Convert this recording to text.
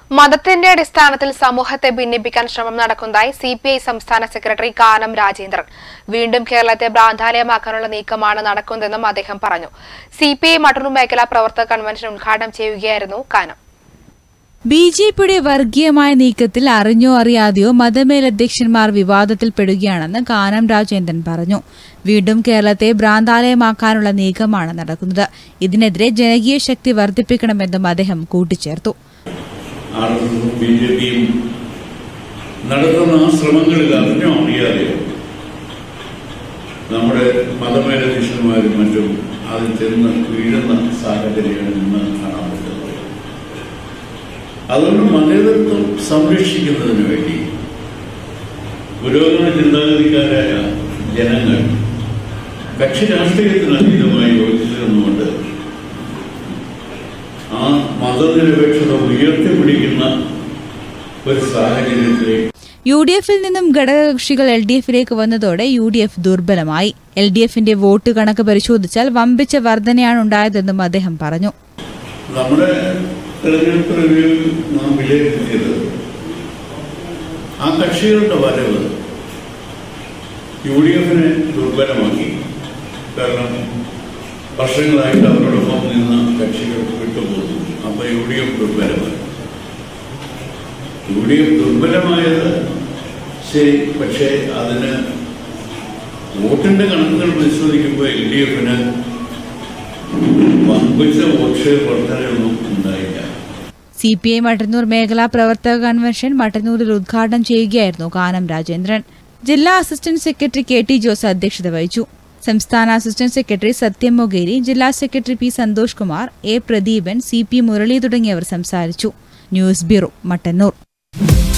മതത്തിന്റെ അടിസ്ഥാനത്തിൽ സമൂഹത്തെ ഭിന്നിപ്പിക്കാൻ ശ്രമം നടക്കുന്നതായി സി പി ഐ സംസ്ഥാന സെക്രട്ടറി കാനം രാജേന്ദ്രൻ വീണ്ടും കേരളത്തെ ഭ്രാന്താലയമാക്കാനുള്ള നീക്കമാണ് നടക്കുന്നതെന്നും അദ്ദേഹം പറഞ്ഞു സി പി ഐ മട്ടന്നൂർ മേഖലാ പ്രവർത്തക കൺവെൻഷൻ ഉദ്ഘാടനം ചെയ്യുകയായിരുന്നു കാനം ബി ജെ പിയുടെ വർഗീയമായ നീക്കത്തിൽ അറിഞ്ഞോ അറിയാതെയോ മതമേലധ്യക്ഷന്മാർ വിവാദത്തിൽപ്പെടുകയാണെന്ന് കാനം രാജേന്ദ്രൻ പറഞ്ഞു വീണ്ടും കേരളത്തെ ഭ്രാന്താലയമാക്കാനുള്ള നീക്കമാണ് നടക്കുന്നത് ഇതിനെതിരെ ജനകീയ ശക്തി വർദ്ധിപ്പിക്കണമെന്നും അദ്ദേഹം കൂട്ടിച്ചേർത്തു ആർ എസ് എസും ബി ജെ പിയും നടത്തുന്ന ആ ശ്രമങ്ങളിൽ അറിഞ്ഞോ അറിയാതെയോ നമ്മുടെ മതമേലധ്യക്ഷന്മാരും മറ്റും അതിൽ ചെന്ന് വീഴുന്ന സാഹചര്യങ്ങൾ ഇന്ന് കാണാൻ പറ്റുന്നത് അതുകൊണ്ട് മതേതത്വം സംരക്ഷിക്കുന്നതിന് വേണ്ടി പുരോഗമന ചിന്താഗതിക്കാരായ ജനങ്ങൾ കക്ഷി രാഷ്ട്രീയത്തിന് അതീതമായി യോജിച്ചു നിന്നുകൊണ്ട് ആ മതനിരപേക്ഷത ഉയർത്തിപ്പിടിക്കുന്ന ഒരു സാഹചര്യത്തിലേക്ക് യു ഡി എഫിൽ നിന്നും ഘടകകക്ഷികൾ എൽ ഡി എഫിലേക്ക് വന്നതോടെ യു ഡി എഫ് ദുർബലമായി എൽ ഡി എഫിന്റെ വോട്ട് കണക്ക് പരിശോധിച്ചാൽ വമ്പിച്ച വർധനയാണ് ഉണ്ടായതെന്നും അദ്ദേഹം പറഞ്ഞു നമ്മുടെ തെരഞ്ഞെടുപ്പ് റിവ്യൂവിൽ നാം വിലയിരുത്തിയത് ആ കക്ഷികളുടെ വരവ് യു ഡി എഫിനെ ദുർബലമാക്കി കാരണം വർഷങ്ങളായിട്ട് അവരോടൊപ്പം നിന്ന കക്ഷികൾ വിട്ടുപോകുന്നു അപ്പൊ യു ഡി എഫ് ദുർബലമായി യു ഡി എഫ് ദുർബലമായത് ശരി പക്ഷേ അതിന് വോട്ടിന്റെ കണക്കുകൾ പരിശോധിക്കുമ്പോൾ എൽ ഡി എഫിന് വമ്പിച്ച വോട്ട് ഷെയർ വർധനയൊന്നും ഉണ്ടായില്ല സി പി ഐ മട്ടന്നൂർ മേഖലാ പ്രവർത്തക കൺവെൻഷൻ മട്ടന്നൂരിൽ ഉദ്ഘാടനം ചെയ്യുകയായിരുന്നു കാനം രാജേന്ദ്രൻ ജില്ലാ assistant secretary K T Jose അധ്യക്ഷത വഹിച്ചു സംസ്ഥാന അസിസ്റ്റന്റ് സെക്രട്ടറി സത്യം മൊഗേരി ജില്ലാ secretary P Santhosh Kumar A Pradeepan C P Murali തുടങ്ങിയവർ സംസാരിച്ചു ന്യൂസ് ബ്യൂറോ മട്ടന്നൂർ